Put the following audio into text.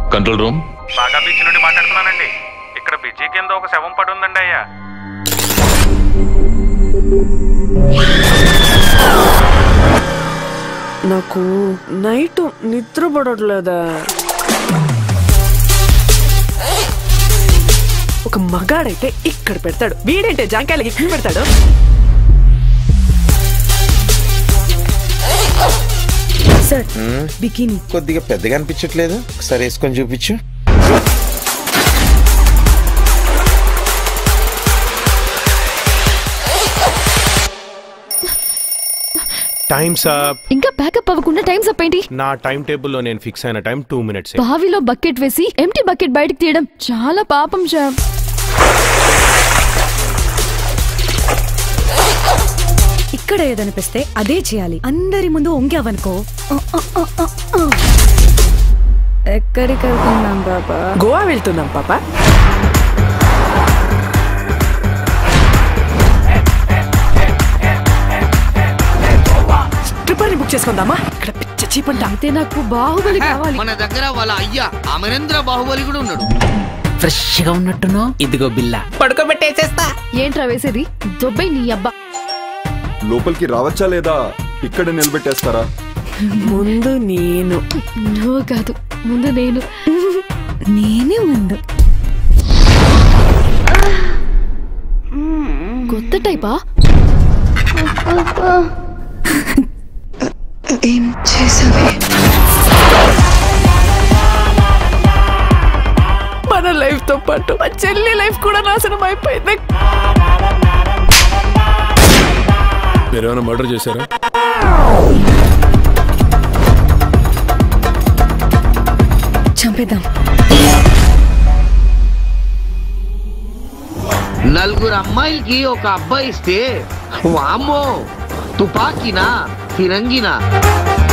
control room బాగా beach నుండి మాట్లాడుతున్నానండి ఇక్కడ బిజీ కింద ఒక శవం పడి ఉందండి అయ్యా నాకు నైట్ నిద్ర పడట్లేదా ఒక మగాడైతే ఇక్కడ పెడతాడు వీడైతే జాంకాయలకి ఇక్కడ పెడతాడు సార్ బికినీ కొద్దిగా పెద్దగా అనిపించట్లేదు ఒకసారి వేసుకొని చూపించు టైమ్స్ అప్ ఇంకా ప్యాకప్ అవ్వకుండా టైమ్స్ అప్ ఏంటి నా టైం టేబుల్లో నేను ఫిక్స్ అయిన టైం టూ మినిట్స్ బావిలో బకెట్ వేసి ఎంటీ బకెట్ బయటకు తీయడం చాలా పాపం శ్యామ్ ఇక్కడ ఏదనిపిస్తే అదే చేయాలి అందరి ముందు ఒంగావనుకో ఎక్కడికి వెళ్తున్నాం బాబా గోవా వెళ్తున్నాం పాప ట్రిప్పర్ ని బుక్ చేసుకుందామా ఇక్కడ పిచ్చ చీపంట అయితే నాకు బాహుబలి కావాలి మన దగ్గర వాళ్ళ అయ్యా అమరేంద్ర బాహుబలి కూడా ఉన్నాడు ఫ్రెష్ గా ఉన్నట్టును ఇదిగో బిల్ల పడుకోబెట్టేసేస్తా ఏంట్రా వేసేది దొబ్బై నీ అబ్బా లోపలికి రావచ్చా లేదా ఇక్కడ నిలబెట్టేస్తారా ముందు నేను నువ్వు కాదు ముందు నేను నేనే ముందు కొత్త టైపా ఏం చేసావే మన లైఫ్ తో పాటు మా చెల్లి లైఫ్ కూడా నాశనం అయిపోయింది మీరేమైనా మర్డర్ చేశారా చంపేద్దాం నలుగురు అమ్మాయిలకి ఒక అబ్బాయి ఇస్తే వామ్మో తుపాకీనా ఫిరంగినా